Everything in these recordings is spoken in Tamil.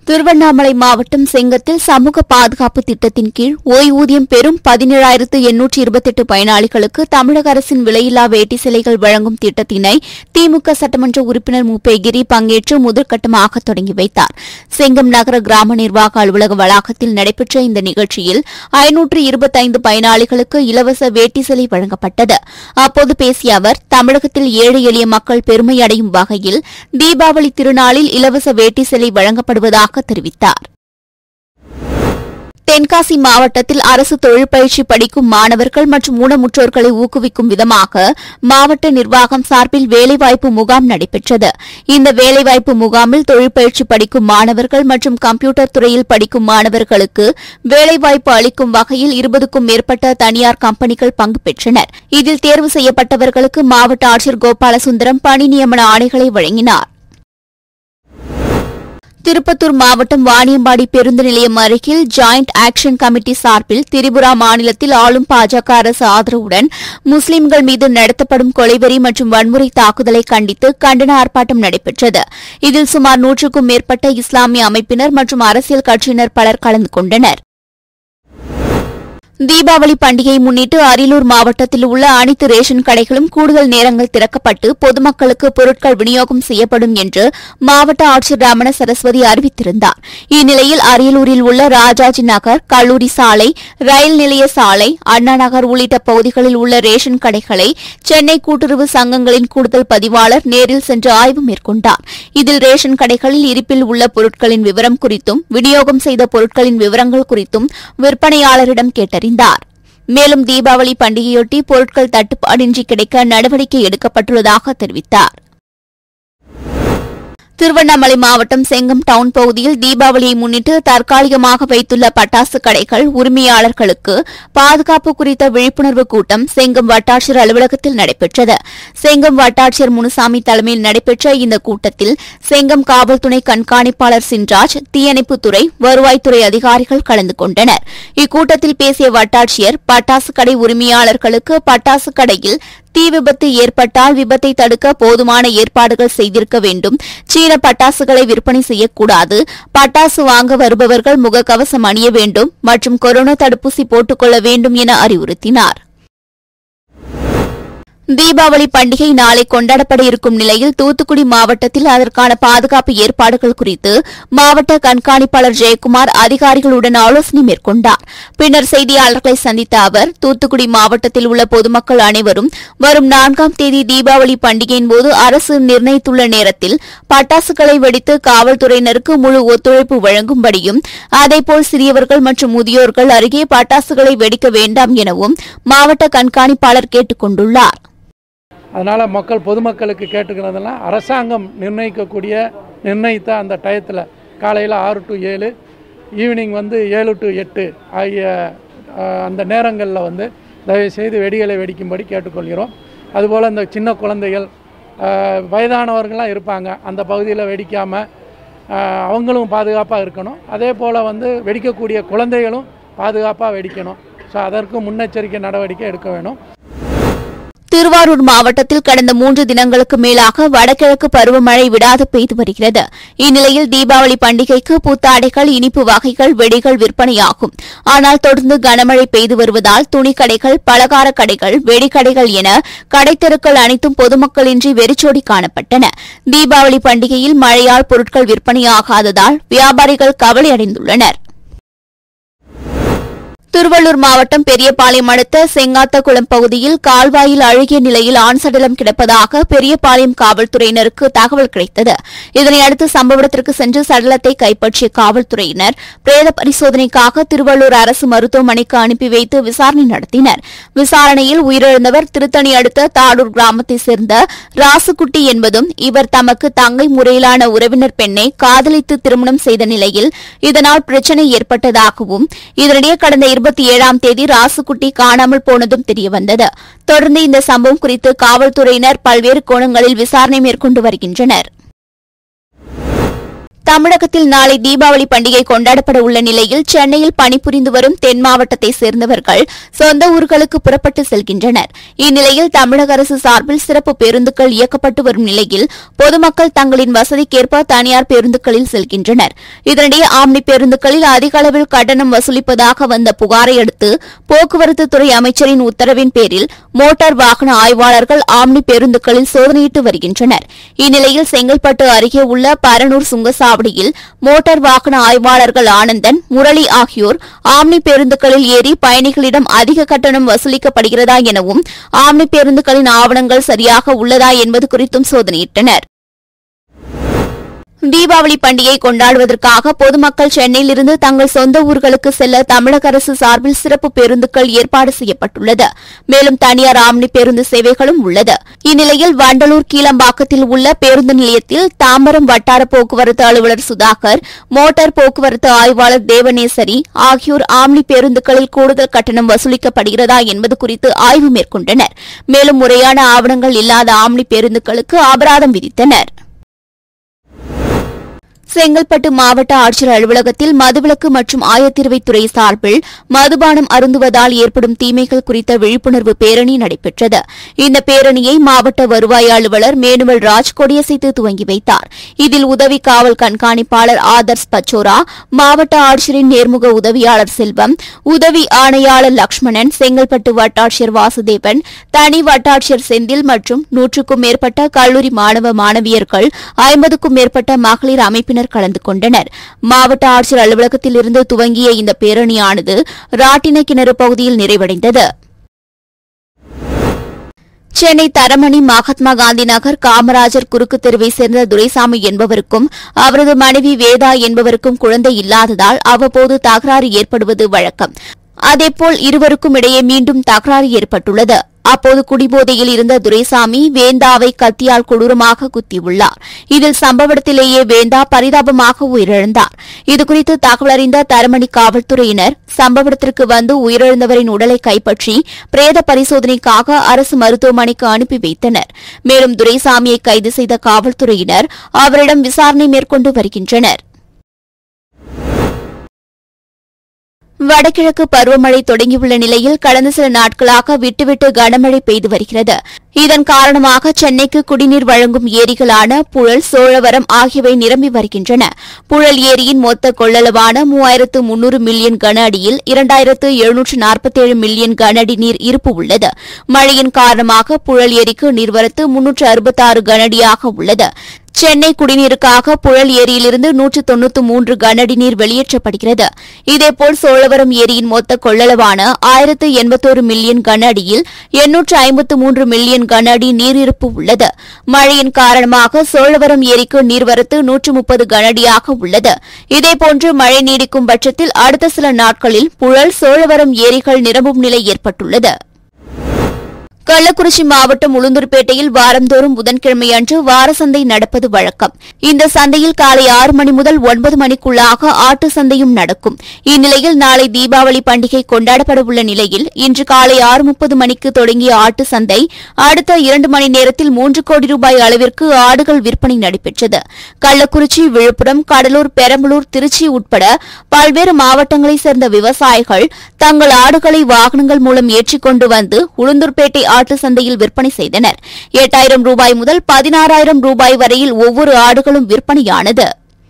திருவண்ணாமலை மாவட்டம் செங்கத்தில் சமூக பாதுகாப்பு திட்டத்தின் கீழ் ஓய்வூதியம் பெறும் பதினேழாயிரத்து எண்ணூற்று இருபத்தெட்டு பயனாளிகளுக்கு தமிழக அரசின் விலையில்லா வேட்டி சிலைகள் வழங்கும் திட்டத்தினை திமுக சட்டமன்ற உறுப்பினர் முப்பேகிரி பங்கேற்று முதற்கட்டமாக தொடங்கி வைத்தார் செங்கம் நகர கிராம நிர்வாக அலுவலக வளாகத்தில் நடைபெற்ற இந்த நிகழ்ச்சியில் ஐநூற்று இருபத்தைந்து பயனாளிகளுக்கு இலவச வேட்டி சிலை வழங்கப்பட்டது அப்போது பேசிய அவர் தமிழகத்தில் ஏழை எளிய மக்கள் பெருமையடையும் வகையில் தீபாவளி திருநாளில் இலவச வேட்டி சிலை வழங்கப்படுவதாக தெரிவித்தார் தென்காசி மாவட்டத்தில் அரசு தொழில் பயிற்சி படிக்கும் மாணவர்கள் மற்றும் ஊனமுற்றோர்களை ஊக்குவிக்கும் விதமாக மாவட்ட நிர்வாகம் சார்பில் வேலைவாய்ப்பு முகாம் நடைபெற்றது இந்த வேலைவாய்ப்பு முகாமில் தொழில் பயிற்சி படிக்கும் மாணவர்கள் மற்றும் கம்ப்யூட்டர் துறையில் படிக்கும் மாணவர்களுக்கு வேலைவாய்ப்பு அளிக்கும் வகையில் இருபதுக்கும் மேற்பட்ட தனியார் கம்பெனிகள் பங்கு பெற்றனர் இதில் தேர்வு செய்யப்பட்டவர்களுக்கு மாவட்ட ஆட்சியர் கோபாலசுந்தரம் பணி நியமன ஆணைகளை வழங்கினார் திருப்பத்தூர் மாவட்டம் வாணியம்பாடி பேருந்து நிலையம் அருகில் ஜாயிண்ட் ஆக்ஷன் கமிட்டி சார்பில் திரிபுரா மாநிலத்தில் ஆளும் பாஜக அரசு ஆதரவுடன் முஸ்லிம்கள் மீது நடத்தப்படும் கொலைவெறி மற்றும் வன்முறை தாக்குதலை கண்டித்து கண்டன ஆர்ப்பாட்டம் நடைபெற்றது இதில் சுமார் நூற்றுக்கும் மேற்பட்ட இஸ்லாமிய அமைப்பினர் மற்றும் அரசியல் கட்சியினர் பலர் கலந்து கொண்டனர் தீபாவளி பண்டிகையை முன்னிட்டு அரியலூர் மாவட்டத்தில் உள்ள அனைத்து ரேஷன் கடைகளும் கூடுதல் நேரங்கள் திறக்கப்பட்டு பொதுமக்களுக்கு பொருட்கள் விநியோகம் செய்யப்படும் என்று மாவட்ட ஆட்சியர் ரமண சரஸ்வதி அறிவித்திருந்தார் இந்நிலையில் அரியலூரில் உள்ள ராஜாஜி நகர் கல்லூரி சாலை ரயில் நிலைய சாலை அண்ணா நகர் உள்ளிட்ட பகுதிகளில் உள்ள ரேஷன் கடைகளை சென்னை கூட்டுறவு சங்கங்களின் கூடுதல் பதிவாளர் நேரில் சென்று ஆய்வு மேற்கொண்டார் இதில் ரேஷன் கடைகளில் இருப்பில் உள்ள பொருட்களின் விவரம் குறித்தும் விநியோகம் செய்த பொருட்களின் விவரங்கள் குறித்தும் விற்பனையாளரிடம் கேட்டறிந்தார் மேலும் தீபாவளி பண்டிகையொட்டி பொருட்கள் தட்டுப்பாடின்றி கிடைக்க நடவடிக்கை எடுக்கப்பட்டுள்ளதாக தெரிவித்தார் திருவண்ணாமலை மாவட்டம் செங்கம் டவுன் பகுதியில் தீபாவளியை முன்னிட்டு தற்காலிகமாக வைத்துள்ள பட்டாசு கடைகள் உரிமையாளர்களுக்கு பாதுகாப்பு குறித்த விழிப்புணர்வு கூட்டம் செங்கம் வட்டாட்சியர் அலுவலகத்தில் நடைபெற்றது செங்கம் வட்டாட்சியர் முனுசாமி தலைமையில் நடைபெற்ற இந்த கூட்டத்தில் செங்கம் காவல் துணை கண்காணிப்பாளர் சின்ராஜ் தீயணைப்புத்துறை வருவாய்த்துறை அதிகாரிகள் கலந்து கொண்டனர் இக்கூட்டத்தில் பேசிய வட்டாட்சியர் பட்டாசு கடை உரிமையாளர்களுக்கு பட்டாசு கடையில் தீ விபத்து ஏற்பட்டால் விபத்தை தடுக்க போதுமான ஏற்பாடுகள் செய்திருக்க வேண்டும் சீன பட்டாசுகளை விற்பனை செய்யக்கூடாது பட்டாசு வாங்க வருபவர்கள் முகக்கவசம் அணிய வேண்டும் மற்றும் கொரோனா தடுப்பூசி போட்டுக்கொள்ள வேண்டும் என அறிவுறுத்தினார் தீபாவளி பண்டிகை நாளை கொண்டாடப்பட இருக்கும் நிலையில் தூத்துக்குடி மாவட்டத்தில் அதற்கான பாதுகாப்பு ஏற்பாடுகள் குறித்து மாவட்ட கண்காணிப்பாளர் ஜெயக்குமார் அதிகாரிகளுடன் ஆலோசனை மேற்கொண்டார் பின்னர் செய்தியாளர்களை சந்தித்த அவர் தூத்துக்குடி மாவட்டத்தில் உள்ள பொதுமக்கள் அனைவரும் வரும் நான்காம் தேதி தீபாவளி பண்டிகையின் போது அரசு நிர்ணயித்துள்ள நேரத்தில் பட்டாசுகளை வெடித்து காவல்துறையினருக்கு முழு ஒத்துழைப்பு வழங்கும்படியும் அதேபோல் சிறியவர்கள் மற்றும் முதியோர்கள் அருகே பட்டாசுகளை வெடிக்க வேண்டாம் எனவும் மாவட்ட கண்காணிப்பாளர் கேட்டுக் கொண்டுள்ளார் அதனால் மக்கள் பொதுமக்களுக்கு கேட்டுக்கிறதெல்லாம் அரசாங்கம் நிர்ணயிக்கக்கூடிய நிர்ணயித்த அந்த டயத்தில் காலையில் ஆறு டு ஏழு ஈவினிங் வந்து ஏழு டு எட்டு ஆகிய அஹ், அந்த நேரங்களில் வந்து தயவுசெய்து வெடிகளை வெடிக்கும்படி கேட்டுக்கொள்கிறோம் அதுபோல் இந்த சின்ன குழந்தைகள் அஹ், வயதானவர்கள்லாம் இருப்பாங்க அந்த பகுதியில் வெடிக்காமல் அவங்களும் பாதுகாப்பாக இருக்கணும் அதே போல் வந்து வெடிக்கக்கூடிய குழந்தைகளும் பாதுகாப்பாக வெடிக்கணும் ஸோ அதற்கு முன்னெச்சரிக்கை நடவடிக்கை எடுக்க வேணும் திருவாரூர் மாவட்டத்தில் கடந்த மூன்று தினங்களுக்கு மேலாக வடகிழக்கு பருவமழை விடாது பெய்து வருகிறது இந்நிலையில் தீபாவளி பண்டிகைக்கு புத்தாடைகள் இனிப்பு வகைகள் வெடிகள் விற்பனையாகும் ஆனால் தொடர்ந்து கனமழை பெய்து வருவதால் துணிக்கடைகள் பலகார கடைகள் வெடிக்கடைகள் என கடைத்தெருக்கள் அனைத்தும் பொதுமக்களின்றி வெறிச்சோடி காணப்பட்டன தீபாவளி பண்டிகையில் மழையால் பொருட்கள் விற்பனையாகாததால் வியாபாரிகள் கவலையடைந்துள்ளனர் திருவள்ளூர் மாவட்டம் பெரியபாளையம் அடுத்த செங்காத்தகுளம் பகுதியில் கால்வாயில் அழுகிய நிலையில் ஆண் சடலம் கிடப்பதாக பெரியபாளையம் காவல்துறையினருக்கு தகவல் கிடைத்தது இதனையடுத்து சம்பவ இடத்திற்கு சென்று சடலத்தை கைப்பற்றிய காவல்துறையினர் பிரேத பரிசோதனைக்காக திருவள்ளூர் அரசு மருத்துவமனைக்கு அனுப்பி வைத்து விசாரணை நடத்தினர் விசாரணையில் உயிரிழந்தவர் திருத்தணி அடுத்த தாடூர் கிராமத்தைச் சேர்ந்த ராசுகுட்டி என்பதும் இவர் தமக்கு தங்கை முறையிலான உறவினர் பெண்ணை காதலித்து திருமணம் செய்த நிலையில் இதனால் பிரச்சினை ஏற்பட்டதாகவும் இதனிடையே கடந்த இருபத்தி ஏழாம் தேதி ராசுகுட்டி காணாமல் போனதும் தெரியவந்தது தொடர்ந்து இந்த சம்பவம் குறித்து காவல்துறையினர் பல்வேறு கோணங்களில் விசாரணை மேற்கொண்டு வருகின்றனர் தமிழகத்தில் நாளை தீபாவளி பண்டிகை கொண்டாடப்பட உள்ள நிலையில் சென்னையில் பணிபுரிந்து வரும் தென் மாவட்டத்தை சேர்ந்தவர்கள் சொந்த ஊர்களுக்கு புறப்பட்டு செல்கின்றனர் இந்நிலையில் தமிழக அரசு சார்பில் சிறப்பு பேருந்துகள் இயக்கப்பட்டு வரும் நிலையில் பொதுமக்கள் தங்களின் வசதிக்கேற்ப தனியார் பேருந்துகளில் செல்கின்றனர் இதனிடையே ஆம்னி பேருந்துகளில் அதிக அளவில் கட்டணம் வசூலிப்பதாக வந்த புகாரை அடுத்து போக்குவரத்து துறை அமைச்சரின் உத்தரவின் பேரில் மோட்டார் வாகன ஆய்வாளர்கள் ஆம்னி பேருந்துகளில் சோதனையிட்டு வருகின்றனர் இந்நிலையில் செங்கல்பட்டு அருகே உள்ள பரனூர் சுங்கசாவடியில் மோட்டார் வாகன ஆய்வாளர்கள் ஆனந்தன் முரளி ஆகியோர் ஆம்னி பேருந்துகளில் ஏறி பயணிகளிடம் அதிக கட்டணம் வசூலிக்கப்படுகிறதா எனவும் ஆம்னி பேருந்துகளின் ஆவணங்கள் சரியாக உள்ளதா என்பது குறித்தும் சோதனையிட்டனர் தீபாவளி பண்டிகை கொண்டாடுவதற்காக பொதுமக்கள் சென்னையிலிருந்து தங்கள் சொந்த ஊர்களுக்கு செல்ல தமிழக அரசு சார்பில் சிறப்பு பேருந்துகள் ஏற்பாடு செய்யப்பட்டுள்ளது மேலும் தனியார் ஆம்னி பேருந்து சேவைகளும் உள்ளது இந்நிலையில் வண்டலூர் கீழம்பாக்கத்தில் உள்ள பேருந்து நிலையத்தில் தாம்பரம் வட்டார போக்குவரத்து அலுவலர் சுதாகர் மோட்டார் போக்குவரத்து ஆய்வாளர் தேவநேசரி ஆகியோர் ஆம்னி பேருந்துகளில் கூடுதல் கட்டணம் வசூலிக்கப்படுகிறதா என்பது குறித்து ஆய்வு மேற்கொண்டனர் மேலும் முறையான ஆவணங்கள் இல்லாத ஆம்னி பேருந்துகளுக்கு அபராதம் விதித்தனர் செங்கல்பட்டு மாவட்ட ஆட்சியர் அலுவலகத்தில் மதுவிலக்கு மற்றும் ஆயத்தீர்வைத்துறை சார்பில் மதுபானம் அருந்துவதால் ஏற்படும் தீமைகள் குறித்த விழிப்புணர்வு பேரணி நடைபெற்றது இந்த பேரணியை மாவட்ட வருவாய் அலுவலர் மேனுவல் ராஜ் கொடியசைத்து துவங்கி வைத்தார் இதில் உதவி காவல் கண்காணிப்பாளர் ஆதர்ஸ் பச்சோரா மாவட்ட ஆட்சியரின் நேர்முக உதவியாளர் செல்வம் உதவி ஆணையாளர் லக்ஷ்மணன் செங்கல்பட்டு வட்டாட்சியர் வாசுதேவன் தனி வட்டாட்சியர் செந்தில் மற்றும் நூற்றுக்கும் மேற்பட்ட கல்லூரி மாணவ மாணவியர்கள் ஐம்பதுக்கும் மேற்பட்ட மகளிர் அமைப்பினர் கலந்து கொண்டனர் மாவட்ட ஆட்சியர் அலுவலகத்தில் இருந்து துவங்கிய இந்த பேரணியானது ராட்டின கிணறு பகுதியில் நிறைவடைந்தது சென்னை தரமணி மகாத்மா காந்தி நகர் காமராஜர் குறுக்கு தெருவை சேர்ந்த துரைசாமி என்பவருக்கும் அவரது மனைவி வேதா என்பவருக்கும் குழந்தை இல்லாததால் அவ்வப்போது தகராறு ஏற்படுவது வழக்கம் அதேபோல் இருவருக்கும் இடையே மீண்டும் தகராறு ஏற்பட்டுள்ளது அப்போது குடிபோதையில் இருந்த துரைசாமி வேந்தாவை கத்தியால் கொடூரமாக குத்தியுள்ளார் இதில் சம்பவ இடத்திலேயே வேந்தா பரிதாபமாக உயிரிழந்தார் இதுகுறித்து தகவல் அறிந்த தரமணி காவல்துறையினர் சம்பவ இடத்திற்கு வந்து உயிரிழந்தவரின் உடலை கைப்பற்றி பிரேத பரிசோதனைக்காக அரசு மருத்துவமனைக்கு அனுப்பி வைத்தனர் மேலும் துரைசாமியை கைது செய்த காவல்துறையினர் அவரிடம் விசாரணை மேற்கொண்டு வருகின்றனர் வடகிழக்கு பருவமழை தொடங்கியுள்ள நிலையில் கடந்த சில நாட்களாக விட்டுவிட்டு கனமழை பெய்து வருகிறது இதன் காரணமாக சென்னைக்கு குடிநீர் வழங்கும் ஏரிகளான புழல் சோழவரம் ஆகியவை நிரம்பி வருகின்றன புழல் ஏரியின் மொத்த கொள்ளளவான மூவாயிரத்து முன்னூறு மில்லியன் கன அடியில் இரண்டாயிரத்து எழுநூற்று நாற்பத்தேழு மில்லியன் கன அடி நீர் இருப்பு உள்ளது மழையின் காரணமாக புழல் ஏரிக்கு நீர்வரத்து முன்னூற்று அறுபத்தாறு கனஅடியாக உள்ளது சென்னை குடிநீருக்காக புழல் ஏரியிலிருந்து நூற்று தொன்னூற்று மூன்று கனஅடி நீர் வெளியேற்றப்படுகிறது இதேபோல் சோழவரம் ஏரியின் மொத்த கொள்ளளவான ஆயிரத்து எண்பத்தோரு மில்லியன் கன அடியில் எண்ணூற்று ஐம்பத்து மூன்று மில்லியன் கன அடி நீர் இருப்பு உள்ளது மழையின் காரணமாக சோழவரம் ஏரிக்கு நீர்வரத்து நூற்று முப்பது கனஅடியாக உள்ளது இதேபோன்று மழை நீடிக்கும் பட்சத்தில் அடுத்த சில நாட்களில் புழல் சோழவரம் ஏரிகள் நிரம்பும் நிலை ஏற்பட்டுள்ளது கள்ளக்குறிச்சி மாவட்டம் உளுந்தூர்பேட்டையில் வாரந்தோறும் புதன்கிழமை அன்று வார சந்தை நடப்பது வழக்கம் இந்த சந்தையில் காலை ஆறு மணி முதல் ஒன்பது மணிக்குள்ளாக ஆட்டு சந்தையும் நடக்கும் இந்நிலையில் நாளை தீபாவளி பண்டிகை கொண்டாடப்பட உள்ள நிலையில் இன்று காலை ஆறு முப்பது மணிக்கு தொடங்கிய ஆட்டு சந்தை அடுத்த இரண்டு மணி நேரத்தில் மூன்று கோடி ரூபாய் அளவிற்கு ஆடுகள் விற்பனை நடைபெற்றது கள்ளக்குறிச்சி விழுப்புரம் கடலூர் பெரம்பலூர் திருச்சி உட்பட பல்வேறு மாவட்டங்களைச் சேர்ந்த விவசாயிகள் தங்கள் ஆடுகளை வாகனங்கள் மூலம் ஏற்றிக்கொண்டு வந்து உளுந்தூர்பேட்டை ஆட்டு சந்தையில் விற்பனை செய்தனர் எட்டாயிரம் ரூபாய் முதல் பதினாறாயிரம் ரூபாய் வரையில் ஒவ்வொரு ஆடுகளும் விற்பனையானது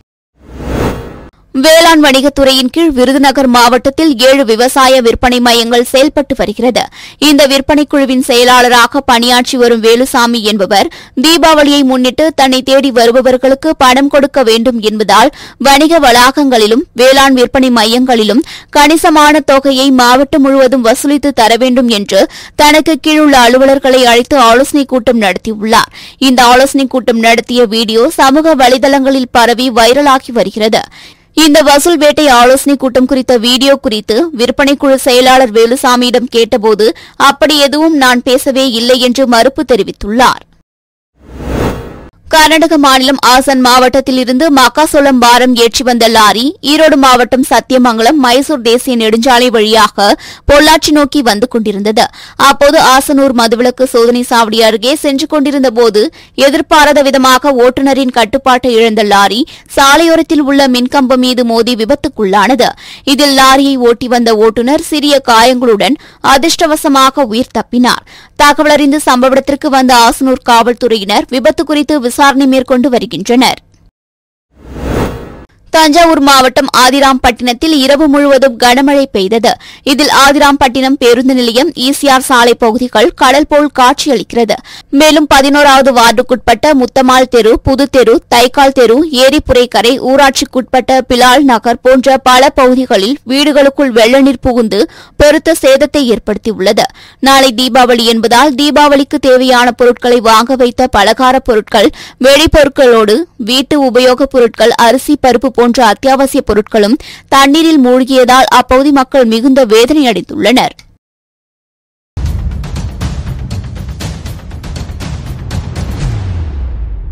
வேளாண் வணிகத்துறையின் கீழ் விருதுநகர் மாவட்டத்தில் ஏழு விவசாய விற்பனை மையங்கள் செயல்பட்டு வருகிறது இந்த விற்பனை குழுவின் செயலாளராக பணியாற்றி வரும் வேலுசாமி என்பவர் தீபாவளியை முன்னிட்டு தன்னை தேடி வருபவர்களுக்கு பணம் கொடுக்க வேண்டும் என்பதால் வணிக வளாகங்களிலும் வேளாண் விற்பனை மையங்களிலும் கணிசமான தொகையை மாவட்டம் முழுவதும் வசூலித்து தர வேண்டும் என்று தனக்கு கீழுள்ள அலுவலர்களை அழைத்து ஆலோசனைக் கூட்டம் நடத்தியுள்ளார் இந்த ஆலோசனைக் கூட்டம் நடத்திய வீடியோ சமூக வலைதளங்களில் பரவி வைரலாகி வருகிறது இந்த வசூல் வேட்டை ஆலோசனைக் கூட்டம் குறித்த வீடியோ குறித்து விற்பனை குழு செயலாளர் வேலுசாமியிடம் கேட்டபோது அப்படி எதுவும் நான் பேசவே இல்லை என்று மறுப்பு தெரிவித்துள்ளார் கர்நாடக மாநிலம் ஆசன் மாவட்டத்தில் இருந்து மக்காசோளம் பாரம் ஏற்றி வந்த லாரி ஈரோடு மாவட்டம் சத்தியமங்கலம் மைசூர் தேசிய நெடுஞ்சாலை வழியாக பொள்ளாச்சி நோக்கி வந்து கொண்டிருந்தது அப்போது ஆசனூர் மதுவிலக்கு சோதனை சாவடி அருகே சென்று கொண்டிருந்த போது எதிர்பாராத விதமாக ஓட்டுநரின் கட்டுப்பாட்டை இழந்த லாரி சாலையோரத்தில் உள்ள மின்கம்பம் மீது மோதி விபத்துக்குள்ளானது இதில் லாரியை ஓட்டி வந்த ஓட்டுநர் சிறிய காயங்களுடன் அதிர்ஷ்டவசமாக உயிர் தப்பினார் தகவலறிந்து சம்பவ இடத்திற்கு வந்த ஆசனூர் காவல்துறையினர் விபத்து குறித்து விசாரணை மேற்கொண்டு வருகின்றனர் தஞ்சாவூர் மாவட்டம் ஆதிராம்பட்டினத்தில் இரவு முழுவதும் கனமழை பெய்தது இதில் ஆதிராம்பட்டினம் பேருந்து நிலையம் ஈசிஆர் சாலை பகுதிகள் கடல் போல் காட்சியளிக்கிறது மேலும் பதினோராவது வார்டுக்குட்பட்ட முத்தமால் தெரு புதுத்தெரு தைக்கால் தெரு ஏரிப்புரைக்கரை ஊராட்சிக்குட்பட்ட பிலால் நகர் போன்ற பல பகுதிகளில் வீடுகளுக்குள் வெள்ள நீர் புகுந்து பெருத்த சேதத்தை ஏற்படுத்தியுள்ளது நாளை தீபாவளி என்பதால் தீபாவளிக்கு தேவையான பொருட்களை வாங்க வைத்த பலகார பொருட்கள் வெடிப்பொருட்களோடு வீட்டு உபயோகப் பொருட்கள் அரிசி பருப்பு போன்ற அத்தியாவசிய பொருட்களும் தண்ணீரில் மூழ்கியதால் அப்பகுதி மக்கள் மிகுந்த வேதனை அடைந்துள்ளனர்